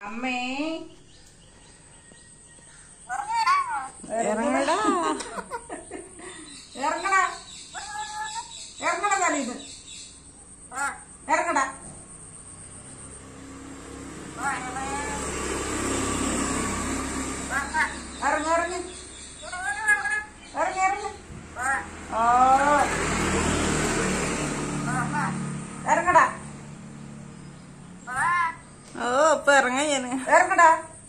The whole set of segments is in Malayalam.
അമ്മേ ഇറങ്ങടാ ഇറങ്ങടാ ഇറങ്ങടാ തലീന്ന് ഇറങ്ങടാ ഇറങ്ങ ഇറങ്ങ ഇറങ്ങ ഇറങ്ങ ഓ ഇറങ്ങടാ ഓ ഇപ്പൊ ഇറങ്ങാൻ ഞാന് ഇറങ്ങടാ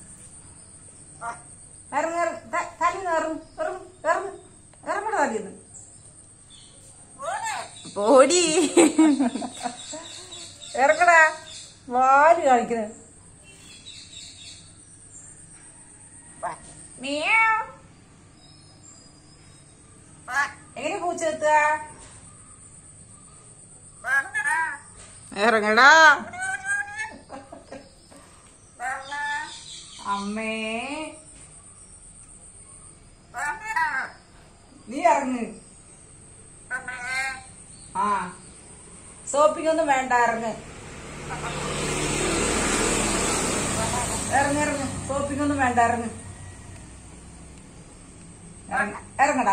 ഇറങ്ങ തലീന്ന് ഇറങ്ങ് ഇറങ്ങ് ഇറങ്ങ് ഇറങ്ങടാ തലീന്ന് പോടി ഇറങ്ങടാ വാല് കാണിക്കുന്നത് മിയാവ്. എങ്ങനെ പൂച്ച എത്തുക ഇറങ്ങടാ അമ്മേ നീ ഇറങ്ങ് ആ സോപ്പിംഗ് ഒന്നും വേണ്ട ഇറങ്ങ് ഇറങ്ങ് ഇറങ്ങ് സോപ്പിംഗ് ഒന്നും വേണ്ട ഇറങ്ങ് ഇറങ്ങ്. ഇറങ്ങടാ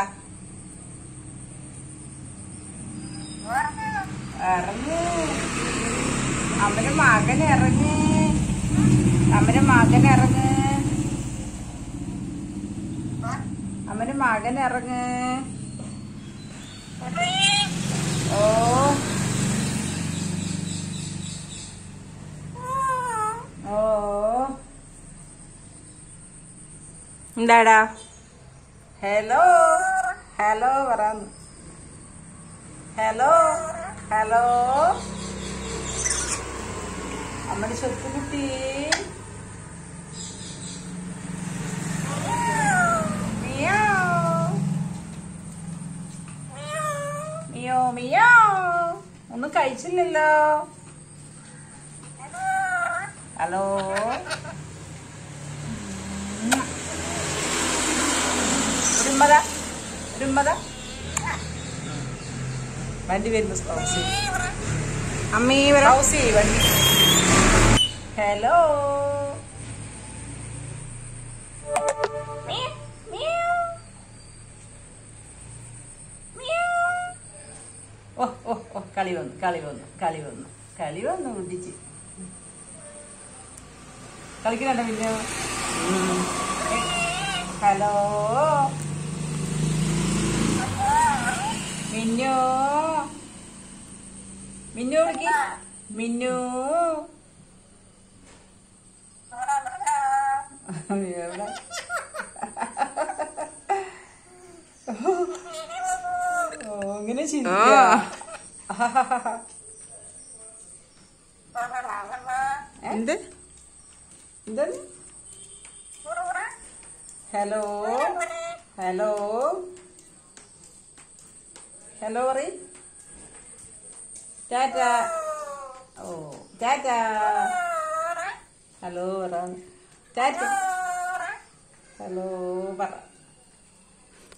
ഇറങ്ങ് അവന്റെ മകൻ ഇറങ്ങ് അവന്റെ മകൻ ഇറങ്ങ് അവന്റെ മകൻ ഇറങ്ങ് ഓ ഓ എന്താടാ ഹലോ ഹലോ പറയാന്ന് ഹലോ ഹലോ അമ്മയുടെ സ്വത്തുകുട്ടി മിയാവ്. മിയോ മിയോ ഒന്നും കഴിച്ചില്ലല്ലോ ഹലോ ഒരുമ്മത ഒരുമ്മത വണ്ടി വരുന്നു ഹൗസ് അമ്മീ വരാ ഹൗസ് വണ്ടി ഹലോ ഓ ഓ ഓ കളി വന്നു കളി വന്നു കളി വന്നു കളി വന്നു കുട്ടിച്ച് കളിക്കണ്ട പിന്നെ ഹലോ മിന്നു മിന്നു വിളിക്ക് മിന്നു എവിടെ ഓ ഇങ്ങനെ ചിരിക്കുക എന്ത് എന്താണ് ഹലോ ഹലോ ഹലോ പറ ടാറ്റ ഓ ടാറ്റ ഹലോ പറ ടാറ്റ ഹലോ പറ